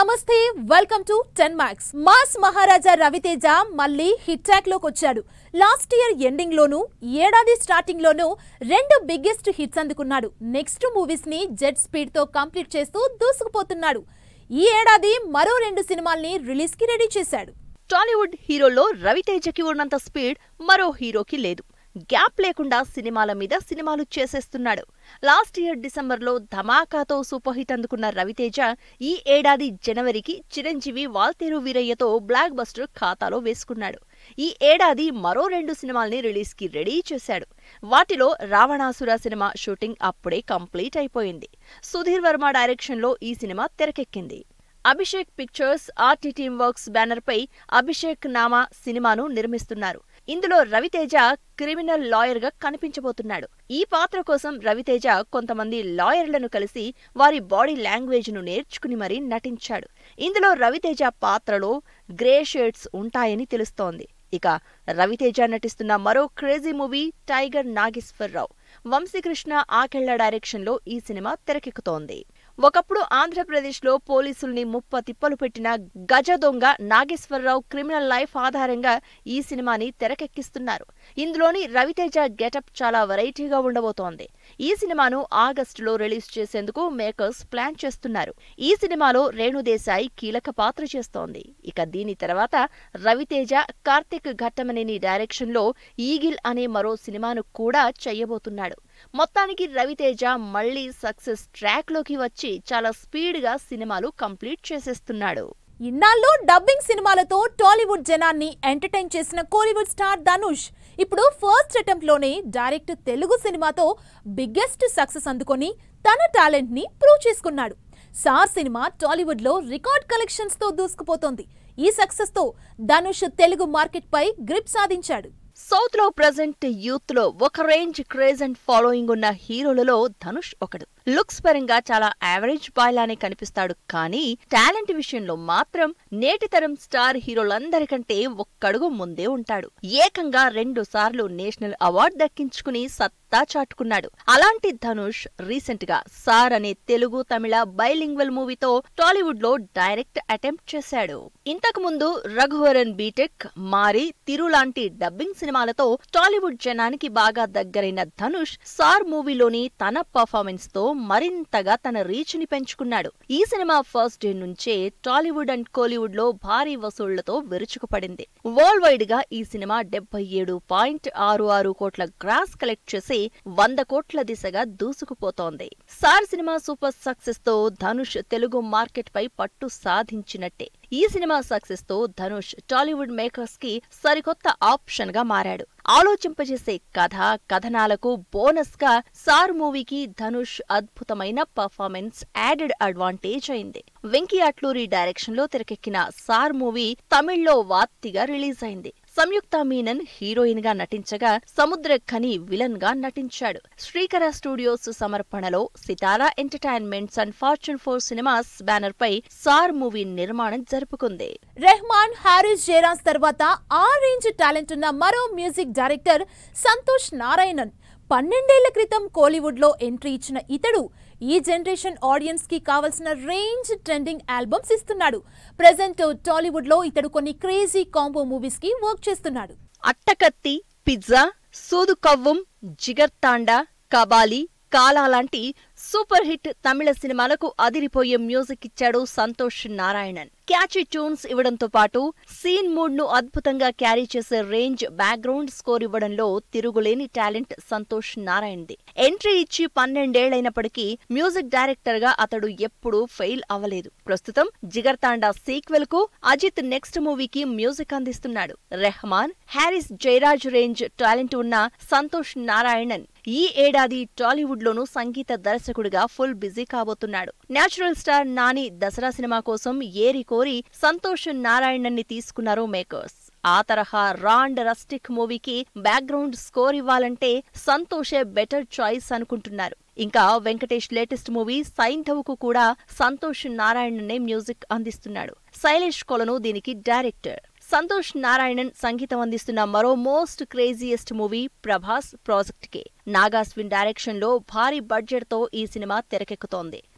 నమస్తే welcome to ten max mass Maharaja Ravi Teja మళ్ళీ hit track లోకి వచ్చాడు లాస్ట్ ఇయర్ ఎండింగ్ లోను ఈ ఏడాది స్టార్టింగ్ లోను రెండు బిగ్గెస్ట్ హిట్స్ అందుకున్నాడు నెక్స్ట్ మూవీస్ ని జెట్ స్పీడ్ తో కంప్లీట్ చేస్తూ దూసుకుపోతున్నాడు ఈ ఏడాది మరో రెండు సినిమాల్ని రిలీజ్ కి రెడీ చేశాడు టాలీవుడ్ హీరోల్లో రవితేజకి ఉన్నంత స్పీడ్ మరో హీరోకి లేదు గ్యాప్ లేకుండా సినిమాల మీద సినిమాలు చేసేస్తున్నాడు లాస్ట్ ఇయర్ డిసెంబర్లో ధమాకాతో సూపర్ హిట్ అందుకున్న రవితేజ ఈ ఏడాది జనవరికి చిరంజీవి వాల్తేరు వీరయ్యతో బ్లాక్ బస్టర్ ఖాతాలో వేసుకున్నాడు ఈ ఏడాది మరో రెండు సినిమాల్ని రిలీజ్కి రెడీ చేశాడు వాటిలో రావణాసుర సినిమా షూటింగ్ అప్పుడే కంప్లీట్ అయిపోయింది సుధీర్ వర్మ డైరెక్షన్లో ఈ సినిమా తెరకెక్కింది Abhishek pictures RT team works banner పై అభిషేక్ నామా సినిమాను నిర్మిస్తున్నారు ఇందులో రవితేజ క్రిమినల్ లాయర్ గా కనిపించబోతున్నాడు ఈ పాత్ర కోసం రవితేజ కొంతమంది లాయర్లను కలిసి వారి బాడీ లాంగ్వేజ్ ను నేర్చుకుని మరీ నటించాడు ఇందులో రవితేజ పాత్రలో గ్రే షేడ్స్ ఉంటాయని తెలుస్తోంది ఇక రవితేజ నటిస్తున్న మరో crazy movie tiger Nageswararao Vamsi Krishna Akella డైరెక్షన్లో ఈ సినిమా తెరకెక్కుతోంది ఒకప్పుడు ఆంధ్రప్రదేశ్లో పోలీసుల్ని ముప్ప తిప్పలు పెట్టిన గజ దొంగ నాగేశ్వరరావు క్రిమినల్ లైఫ్ ఆధారంగా ఈ సినిమాని తెరకెక్కిస్తున్నారు ఇందులోని రవితేజ గెటప్ చాలా వెరైటీగా ఉండబోతోంది ఈ సినిమాను ఆగస్టులో రిలీజ్ చేసేందుకు మేకర్స్ ప్లాన్ చేస్తున్నారు ఈ సినిమాలో రేణుదేశాయ్ కీలక పాత్ర చేస్తోంది ఇక దీని తర్వాత రవితేజ కార్తిక్ ఘట్టమనేని డైరెక్షన్లో ఈగిల్ అనే మరో సినిమాను కూడా చెయ్యబోతున్నాడు మొత్తానికి రవితేజ మళ్లీ సక్సెస్ ట్రాక్ లోకి వచ్చి చాలా స్పీడ్ గా సినిమాలు కంప్లీట్ చేసేస్తున్నాడు ఇన్నాళ్ళు డబ్బింగ్ సినిమాలతో టాలీవుడ్ జనాన్ని ఎంటర్టైన్ చేసిన కోలీవుడ్ స్టార్ ధనుష్ ఇప్పుడు ఫస్ట్ అటెంప్ట్ లోనే డైరెక్ట్ తెలుగు సినిమాతో బిగ్గెస్ట్ సక్సెస్ అందుకొని తన టాలెంట్ ని ప్రూవ్ చేసుకున్నాడు సార్ సినిమా టాలీవుడ్ లో రికార్డ్ కలెక్షన్స్ తో దూసుకుపోతోంది ఈ సక్సెస్ తో ధనుష్ తెలుగు మార్కెట్ పై గ్రిప్ సాధించాడు సౌత్ లో ప్రజెంట్ యూత్ లో ఒక రేంజ్ క్రేజ్ అండ్ ఫాలోయింగ్ ఉన్న హీరోలలో ధనుష్ ఒకడు లుక్స్ పరంగా చాలా యావరేజ్ బాయ్ లానే కనిపిస్తాడు కానీ టాలెంట్ విషయంలో మాత్రం నేటి తరం స్టార్ హీరోలందరికంటే ఒక్కడుగు ముందే ఉంటాడు ఏకంగా రెండు సార్లు నేషనల్ అవార్డు దక్కించుకుని సత్తా చాటుకున్నాడు అలాంటి ధనుష్ రీసెంట్ గా సార్ అనే తెలుగు తమిళ బైలింగ్వల్ మూవీతో టాలీవుడ్ లో డైరెక్ట్ అటెంప్ట్ చేశాడు ఇంతకు ముందు రఘువరన్ బీటెక్ మారి తిరు లాంటి డబ్బింగ్ సినిమాలతో టాలీవుడ్ జనానికి బాగా దగ్గరైన ధనుష్ సార్ మూవీలోని తన పర్ఫార్మెన్స్ తో మరింతగా తన రీచ్ ని పెంచుకున్నాడు ఈ సినిమా ఫస్ట్ డే నుంచే టాలీవుడ్ అండ్ కోలీవుడ్ లో భారీ వసూళ్లతో విరుచుకుపడింది వరల్డ్ వైడ్ గా ఈ సినిమా డెబ్బై ఏడు పాయింట్ ఆరు ఆరు కోట్ల గ్రాస్ కలెక్ట్ చేసి వంద కోట్ల దిశగా దూసుకుపోతోంది సార్ సినిమా సూపర్ సక్సెస్ తో ధనుష్ తెలుగు మార్కెట్ పై పట్టు సాధించినట్టే ఈ సినిమా సక్సెస్ తో ధనుష్ టాలీవుడ్ మేకర్స్ కి సరికొత్త ఆప్షన్ గా మారాడు ఆలోచింపజేసే కథ కథనాలకు బోనస్ గా సార్ మూవీకి ధనుష్ అద్భుతమైన పర్ఫార్మెన్స్ యాడెడ్ అడ్వాంటేజ్ అయింది వెంకీ అట్లూరి డైరెక్షన్ లో తెరకెక్కిన సార్ మూవీ తమిళ్లో వాత్తిగా రిలీజ్ అయింది సంయుక్త మీనన్ హీరోయిన్ గా నటించగా సముద్ర ఖని విలన్ గా నటించాడు శ్రీకర స్టూడియోస్ సమర్పణలో Sithara entertainments and fortune four cinemas banner పై సార్ మూవీ నిర్మాణం జరుపుకుంది రెహమాన్ హారిస్ జయరాజ్ తర్వాత ఆ రేంజ్ టాలెంట్ ఉన్న మరో మ్యూజిక్ డైరెక్టర్ సంతోష్ నారాయణన్ పన్నెండేళ్ల క్రితం కోలీవుడ్ లో ఎంట్రీ ఇచ్చిన ఇతడు ఈ జనరేషన్ ఆడియన్స్ కి కావలసిన రేంజ్ ట్రెండింగ్ ఆల్బమ్స్ ఇస్తున్నాడు ప్రెసెంట్ టాలీవుడ్ లో ఇతడు కొన్ని క్రేజీ కాంబో మూవీస్ కి వర్క్ చేస్తున్నాడు అట్టకత్తి పిజ్జా సూదు కవ్వం జిగర్ తాండా కబాలి కాలా లాంటి సూపర్ హిట్ తమిళ సినిమాలకు అదిరిపోయే మ్యూజిక్ ఇచ్చాడు సంతోష్ నారాయణన్ క్యాచీ ట్యూన్స్ ఇవ్వడంతో పాటు సీన్ మూడ్ ను అద్భుతంగా క్యారీ చేసే రేంజ్ బ్యాక్గ్రౌండ్ స్కోర్ ఇవ్వడంలో తిరుగులేని టాలెంట్ సంతోష్ నారాయణ్ది ఎంట్రీ ఇచ్చి పన్నెండేళ్లైనప్పటికీ మ్యూజిక్ డైరెక్టర్ గా అతడు ఎప్పుడూ ఫెయిల్ అవ్వలేదు ప్రస్తుతం జిగర్తాండా సీక్వెల్ కు అజిత్ నెక్స్ట్ మూవీకి మ్యూజిక్ అందిస్తున్నాడు రెహమాన్ హ్యారిస్ జయరాజ్ రేంజ్ టాలెంట్ ఉన్న సంతోష్ నారాయణన్ ఈ ఏడాది టాలీవుడ్ లోను సంగీత దర్శకుడిగా ఫుల్ బిజీ కాబోతున్నాడు నేచురల్ స్టార్ నాని దసరా సినిమా కోసం ఏరి కోరి సంతోష్ నారాయణన్ని తీసుకున్నారు మేకర్స్ ఆ తరహా రాండ్ రస్టిక్ మూవీకి బ్యాక్గ్రౌండ్ స్కోర్ ఇవ్వాలంటే సంతోషే బెటర్ చాయిస్ అనుకుంటున్నారు ఇంకా వెంకటేష్ లేటెస్ట్ మూవీ సైంధవ్కు కూడా సంతోష్ నారాయణనే మ్యూజిక్ అందిస్తున్నాడు శైలేష్ కొలను దీనికి డైరెక్టర్ సంతోష్ నారాయణన్ సంగీతం అందిస్తున్న మరో most craziest movie Prabhas project K Nag Ashwin direction లో భారీ బడ్జెట్ తో ఈ సినిమా తెరకెక్కుతోంది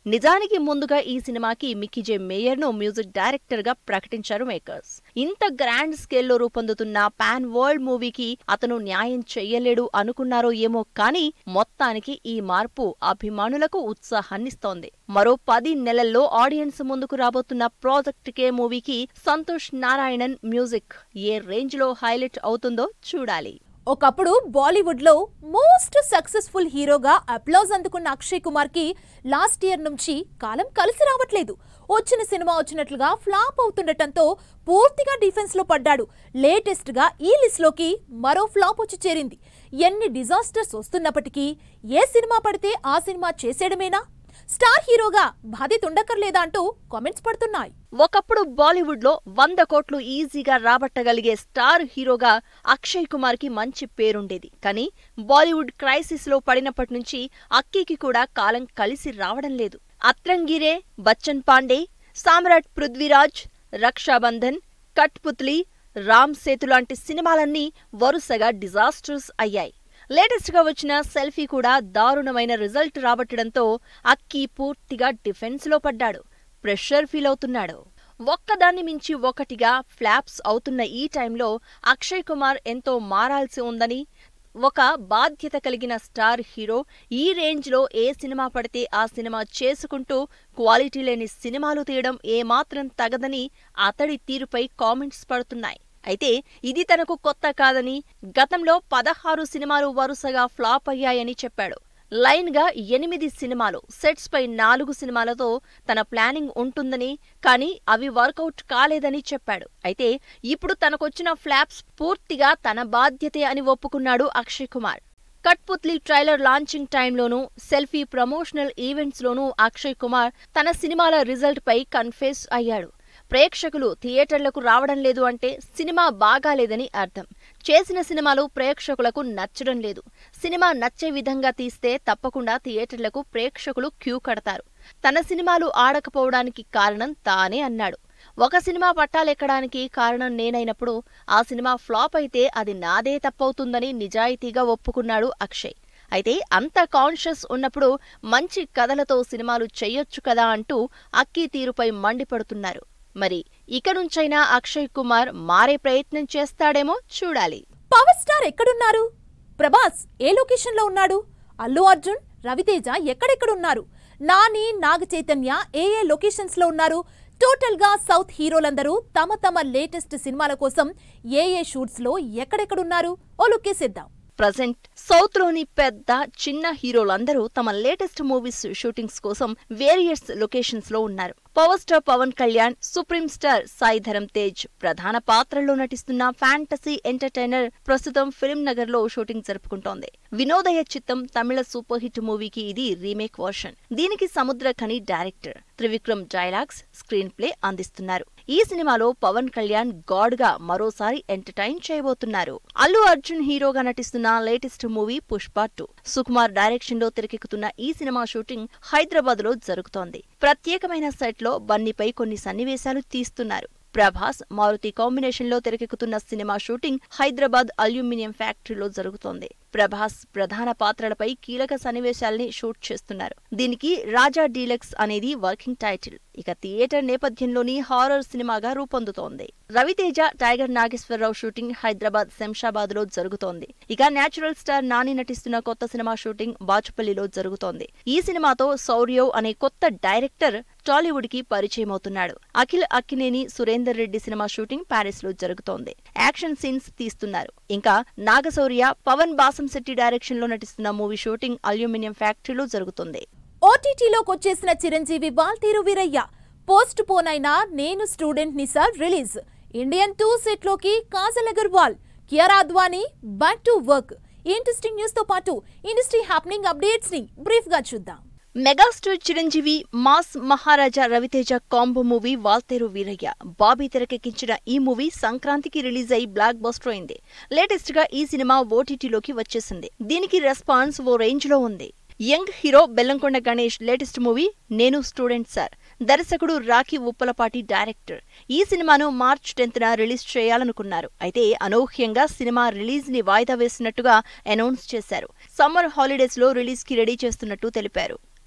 నిజానికి ముందుగా ఈ సినిమాకి మిక్కీ జే మేయర్ ను మ్యూజిక్ డైరెక్టర్ గా ప్రకటించారు మేకర్స్ ఇంత గ్రాండ్ స్కేల్లో రూపొందుతున్న పాన్ వరల్డ్ మూవీకి అతను న్యాయం చెయ్యలేడు అనుకున్నారో ఏమో కానీ మొత్తానికి ఈ మార్పు అభిమానులకు ఉత్సాహాన్నిస్తోంది మరో పది నెలల్లో ఆడియన్స్ ముందుకు రాబోతున్న ప్రాజెక్ట్ కే మూవీకి సంతోష్ నారాయణన్ మ్యూజిక్ ఏ రేంజ్ లో హైలైట్ అవుతుందో చూడాలి ఒకప్పుడు బాలీవుడ్ లో మోస్ట్ సక్సెస్ఫుల్ హీరోగా అప్లాజ్ అందుకున్న అక్షయ్ కుమార్ కి లాస్ట్ ఇయర్ నుంచి కాలం కలిసి రావట్లేదు వచ్చిన సినిమా వచ్చినట్లుగా ఫ్లాప్ అవుతుండటంతో పూర్తిగా డిఫెన్స్ లో పడ్డాడు లేటెస్ట్ గా ఈ లిస్ట్ లోకి మరో ఫ్లాప్ వచ్చి చేరింది ఎన్ని డిజాస్టర్స్ వస్తున్నప్పటికీ ఏ సినిమా పడితే ఆ సినిమా చేసేయడమేనా స్టార్ హీరోగా బాధ్యత ఉండక్కర్లేదా అంటూ కామెంట్స్ పడుతున్నాయి ఒకప్పుడు బాలీవుడ్ లో వంద కోట్లు ఈజీగా రాబట్టగలిగే స్టార్ హీరోగా అక్షయ్ కుమార్ కి మంచి పేరుండేది కానీ బాలీవుడ్ క్రైసిస్ లో పడినప్పటి నుంచి అక్కీకి కూడా కాలం కలిసి రావడం లేదు అత్రంగిరే బచ్చన్ పాండే సామ్రాట్ పృథ్వీరాజ్ రక్షాబంధన్ కట్పుత్లీ రామ్ సేతు లాంటి సినిమాలన్నీ వరుసగా డిజాస్టర్స్ అయ్యాయి లేటెస్ట్ గా వచ్చిన సెల్ఫీ కూడా దారుణమైన రిజల్ట్ రాబట్టడంతో అక్కీ పూర్తిగా డిఫెన్స్ లో పడ్డాడు ప్రెషర్ ఫీల్ అవుతున్నాడు ఒక్కదాన్ని మించి ఒకటిగా ఫ్లాప్స్ అవుతున్న ఈ టైంలో అక్షయ్ కుమార్ ఎంతో మారాల్సి ఉందని ఒక బాధ్యత కలిగిన స్టార్ హీరో ఈ రేంజ్లో ఏ సినిమా పడితే ఆ సినిమా చేసుకుంటూ క్వాలిటీ లేని సినిమాలు తీయడం ఏమాత్రం తగదని అతడి తీరుపై కామెంట్స్ పడుతున్నాయి అయితే ఇది తనకు కొత్త కాదని గతంలో పదహారు సినిమాలు వరుసగా ఫ్లాప్ అయ్యాయని చెప్పాడు లైన్ గా ఎనిమిది సినిమాలు సెట్స్ పై నాలుగు సినిమాలతో తన ప్లానింగ్ ఉంటుందని కానీ అవి వర్కౌట్ కాలేదని చెప్పాడు అయితే ఇప్పుడు తనకొచ్చిన ఫ్లాప్స్ పూర్తిగా తన బాధ్యతే అని ఒప్పుకున్నాడు అక్షయ్ కుమార్ కట్పుత్లీ ట్రైలర్ లాంచింగ్ టైంలోనూ సెల్ఫీ ప్రమోషనల్ ఈవెంట్స్ లోనూ అక్షయ్ కుమార్ తన సినిమాల రిజల్ట్ పై కన్ఫెస్ అయ్యాడు ప్రేక్షకులు థియేటర్లకు రావడం లేదు అంటే సినిమా బాగాలేదని అర్థం చేసిన సినిమాలు ప్రేక్షకులకు నచ్చడం లేదు సినిమా నచ్చే విధంగా తీస్తే తప్పకుండా థియేటర్లకు ప్రేక్షకులు క్యూ కడతారు తన సినిమాలు ఆడకపోవడానికి కారణం తానే అన్నాడు ఒక సినిమా పట్టాలెక్కడానికి కారణం నేనైనప్పుడు ఆ సినిమా ఫ్లాప్ అయితే అది నాదే తప్పవుతుందని నిజాయితీగా ఒప్పుకున్నాడు అక్షయ్ అయితే అంత కాన్షియస్ ఉన్నప్పుడు మంచి కథలతో సినిమాలు చెయ్యొచ్చు కదా అంటూ అక్కీ తీరుపై మండిపడుతున్నారు మరి ఇక నుంచైనా అక్షయ్ కుమార్ మారే ప్రయత్నం చేస్తాడేమో చూడాలి పవర్ స్టార్ ఎక్కడున్నారు ప్రభాస్ ఏ లొకేషన్ లో ఉన్నాడు అల్లు అర్జున్ రవితేజ ఎక్కడెక్కడున్నారు నాని నాగ చైతన్య ఏ ఏ లొకేషన్స్ లో ఉన్నారు టోటల్ గా సౌత్ హీరోలందరూ తమ తమ లేటెస్ట్ సినిమాల కోసం ఏ ఏ షూట్స్ లో ఎక్కడెక్కడున్నారు ఓ లుక్కేసేద్దాం ప్రజెంట్ సౌత్ లోని పెద్ద చిన్న హీరోలందరూ తమ లేటెస్ట్ మూవీస్ షూటింగ్స్ కోసం వేరియస్ లొకేషన్స్ లో ఉన్నారు power star Pawan Kalyan supreme star Sai Dharam Tej ప్రధాన పాత్రల్లో నటిస్తున్న ఫ్యాంటసీ ఎంటర్టైనర్ ప్రస్తుతం ఫిల్మ్ నగర్ లో షూటింగ్ జరుపుకుంటోంది వినోదయ చిత్తం తమిళ సూపర్ హిట్ మూవీకి ఇది రీమేక్ వర్షన్ దీనికి Samuthirakani director Trivikram dialogues screenplay అందిస్తున్నారు ఈ సినిమాలో పవన్ కళ్యాణ్ గాడ్ గా మరోసారి ఎంటర్టైన్ చేయబోతున్నారు అల్లు అర్జున్ హీరోగా నటిస్తున్న latest movie Pushpa two Sukumar direction లో తెరకెక్కుతున్న ఈ సినిమా షూటింగ్ హైదరాబాద్ లో జరుగుతోంది ప్రత్యేకమైన సెట్ లో బన్నీపై కొన్ని సన్నివేశాలు తీస్తున్నారు ప్రభాస్ మారుతి కాంబినేషన్ లో తెరకెక్కుతున్న సినిమా షూటింగ్ హైదరాబాద్ అల్యూమినియం ఫ్యాక్టరీలో జరుగుతోంది ప్రభాస్ ప్రధాన పాత్రలపై కీలక సన్నివేశాల్ని షూట్ చేస్తున్నారు దీనికి రాజా డీలక్స్ అనేది వర్కింగ్ టైటిల్ ఇక థియేటర్ నేపథ్యంలోని హారర్ సినిమాగా రూపొందుతోంది రవితేజ టైగర్ నాగేశ్వరరావు షూటింగ్ హైదరాబాద్ శంషాబాద్ లో జరుగుతోంది ఇక నేచురల్ స్టార్ నాని నటిస్తున్న కొత్త సినిమా షూటింగ్ బాచుపల్లిలో జరుగుతోంది ఈ సినిమాతో శౌర్యవ్ అనే కొత్త డైరెక్టర్ టాలీవుడ్ కి పరిచయం అవుతున్నాడు అఖిల్ అక్కినేని సురేందర్ రెడ్డి సినిమా షూటింగ్ ప్యారిస్ లో జరుగుతోంది యాక్షన్ సీన్స్ తీస్తున్నారు ఇంకా నాగశౌర్య పవన్ బాసంశెట్టి డైరెక్షన్ లో నటిస్తున్న మూవీ షూటింగ్ అల్యూమినియం ఫ్యాక్టరీలో జరుగుతుంది ఓటీటీలోకి వచ్చేసిన చిరంజీవి వాల్తీరు వీరయ్య పోస్ట్ పోన్ అయిన నేను స్టూడెంట్ ని sir release Indian two set లోకి Kajal Aggarwal Kiara Advani back to work interesting news తో పాటు ఇండస్ట్రీ హ్యాపెనింగ్ అప్డేట్స్ ని బ్రీఫ్ గా చూద్దాం megastar Chiranjeevi mass Maharaja Ravi Teja combo movie Waltair Veerayya Bobby తెరకెక్కించిన ఈ మూవీ సంక్రాంతికి రిలీజ్ అయి బ్లాక్ బస్టర్ అయింది లేటెస్ట్ గా ఈ సినిమా ఓటీటీలోకి వచ్చేసింది దీనికి రెస్పాన్స్ ఓ రేంజ్ లో ఉంది young hero Bellamkonda Ganesh latest movie Nenu student sir దర్శకుడు రాఖీ ఉప్పలపాటి డైరెక్టర్ ఈ సినిమాను మార్చ్ టెన్త్ న రిలీజ్ చేయాలనుకున్నారు అయితే అనూహ్యంగా సినిమా రిలీజ్ ని వాయిదా వేసినట్టుగా అనౌన్స్ చేశారు సమ్మర్ హాలిడేస్ లో రిలీజ్ కి రెడీ చేస్తున్నట్టు తెలిపారు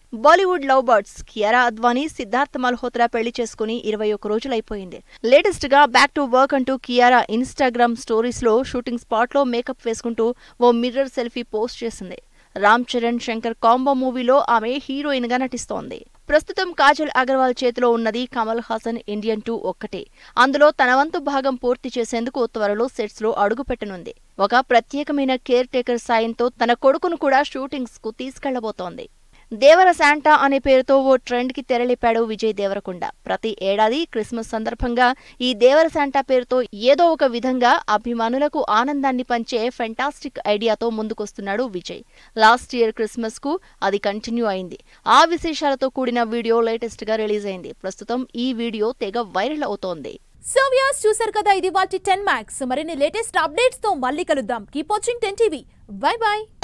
Bollywood love birds Kiara Advani Siddharth Malhotra పెళ్లి చేసుకుని ఇరవై ఒక్క రోజులైపోయింది లేటెస్ట్ గా బ్యాక్ టు వర్క్ అంటూ కియారా ఇన్స్టాగ్రామ్ స్టోరీస్ లో షూటింగ్ స్పాట్ లో మేకప్ వేసుకుంటూ ఓ మిర్రర్ సెల్ఫీ పోస్ట్ చేసింది రామ్ చరణ్ శంకర్ కాంబో మూవీలో ఆమె హీరోయిన్ గా నటిస్తోంది ప్రస్తుతం కాజల్ అగర్వాల్ చేతిలో ఉన్నది కమల్ హాసన్ ఇండియన్ టూ ఒక్కటే అందులో తన వంతు భాగం పూర్తి చేసేందుకు త్వరలో సెట్స్ లో అడుగు పెట్టనుంది ఒక ప్రత్యేకమైన కేర్ టేకర్ సాయంతో తన కొడుకును కూడా షూటింగ్స్ కు తీసుకెళ్లబోతోంది దేవర శాంటా అనే పేరుతో ఓ ట్రెండ్ కి తెరలేపాడు విజయ్ దేవరకొండ ప్రతి ఏడాది క్రిస్మస్ సందర్భంగా ఈ దేవర శాంటా పేరుతో ఏదో ఒక విధంగా అభిమానులకు ఆనందాన్ని పంచే ఫెంటాస్టిక్ ఐడియాతో ముందుకొస్తున్నాడు విజయ్ లాస్ట్ ఇయర్ క్రిస్మస్ కు అది కంటిన్యూ అయింది ఆ విశేషాలతో కూడిన వీడియో లేటెస్ట్ గా రిలీజ్ అయింది ప్రస్తుతం ఈ వీడియో తెగ వైరల్ అవుతోంది సో వ్యూయర్స్ చూసారు కదా ఇది వాటి టెన్ మ్యాక్స్ మరిన్ని లేటెస్ట్ అప్డేట్స్ తో మళ్ళీ కలుద్దాం keep watching ten TV bye bye